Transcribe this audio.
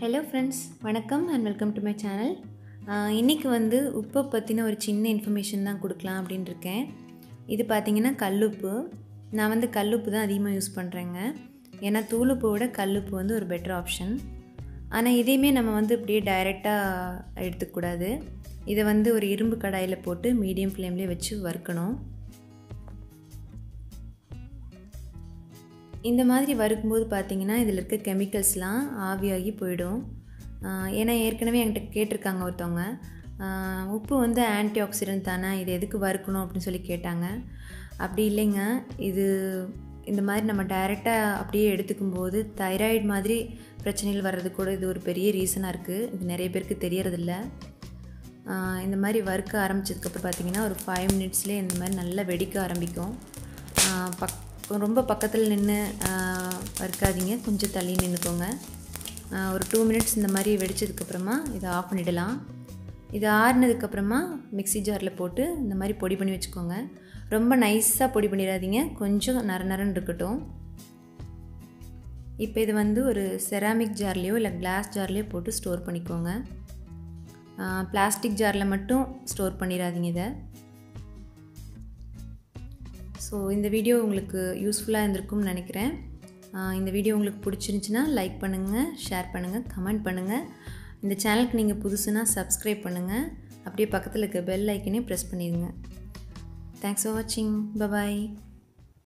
hello friends வணக்கம் and welcome to my channel இன்றைக்கி வந்து உப்பை பற்றின ஒரு சின்ன இன்ஃபர்மேஷன் தான் கொடுக்கலாம் அப்படின்னு இருக்கேன் இது பார்த்திங்கன்னா கல்லுப்பு நான் வந்து கல்லுப்பு தான் அதிகமாக யூஸ் பண்ணுறேங்க ஏன்னா தூளுப்பை விட கல்லுப்பு வந்து ஒரு பெட்டர் ஆப்ஷன் ஆனால் இதையுமே நம்ம வந்து இப்படியே டைரெக்டாக எடுத்துக்கூடாது இதை வந்து ஒரு இரும்பு கடாயில் போட்டு மீடியம் ஃப்ளேம்லேயே வச்சு வறுக்கணும் இந்த மாதிரி வறுக்கும்போது பார்த்தீங்கன்னா இதில் இருக்க கெமிக்கல்ஸ்லாம் ஆவியாகி போயிடும் ஏன்னா ஏற்கனவே என்கிட்ட கேட்டிருக்காங்க ஒருத்தவங்க உப்பு வந்து ஆன்டி ஆக்சிடென்ட் தானே இது எதுக்கு வறுக்கணும் அப்படின்னு சொல்லி கேட்டாங்க அப்படி இல்லைங்க இது இந்த மாதிரி நம்ம டைரெக்டாக அப்படியே எடுத்துக்கும் போது தைராய்டு மாதிரி பிரச்சனைகள் வர்றது கூட இது ஒரு பெரிய ரீசனாக இருக்குது இது நிறைய பேருக்கு தெரியறதில்ல இந்த மாதிரி வறுக்க ஆரம்பித்ததுக்கப்புறம் பார்த்திங்கன்னா ஒரு ஃபைவ் மினிட்ஸ்லேயே இந்த மாதிரி நல்லா வெடிக்க ஆரம்பிக்கும் பக் ரொம்ப பக்கத்தில் நின்று வறுக்காதீங்க கொஞ்சம் தள்ளி நின்றுக்கோங்க ஒரு டூ மினிட்ஸ் இந்த மாதிரி வெடித்ததுக்கப்புறமா இதை ஆஃப் பண்ணிடலாம் இது ஆறுனதுக்கப்புறமா மிக்சி ஜாரில் போட்டு இந்த மாதிரி பொடி பண்ணி வச்சுக்கோங்க ரொம்ப நைஸாக பொடி பண்ணிடாதீங்க கொஞ்சம் நர நரன்னு இருக்கட்டும் இப்போ இது வந்து ஒரு செராமிக் ஜார்லேயோ இல்லை கிளாஸ் ஜார்லேயோ போட்டு ஸ்டோர் பண்ணிக்கோங்க பிளாஸ்டிக் ஜாரில் மட்டும் ஸ்டோர் பண்ணிடாதீங்க இதை ஸோ இந்த வீடியோ உங்களுக்கு யூஸ்ஃபுல்லாக இருந்திருக்கும்னு நினைக்கிறேன் இந்த வீடியோ உங்களுக்கு பிடிச்சிருந்துச்சின்னா லைக் பண்ணுங்கள் ஷேர் பண்ணுங்கள் கமெண்ட் பண்ணுங்கள் இந்த சேனலுக்கு நீங்கள் புதுசுனா சப்ஸ்கிரைப் பண்ணுங்கள் அப்படியே பக்கத்தில் இருக்க பெல் ஐக்கனே ப்ரெஸ் பண்ணிடுங்க தேங்க்ஸ் ஃபார் வாட்சிங் பபாய்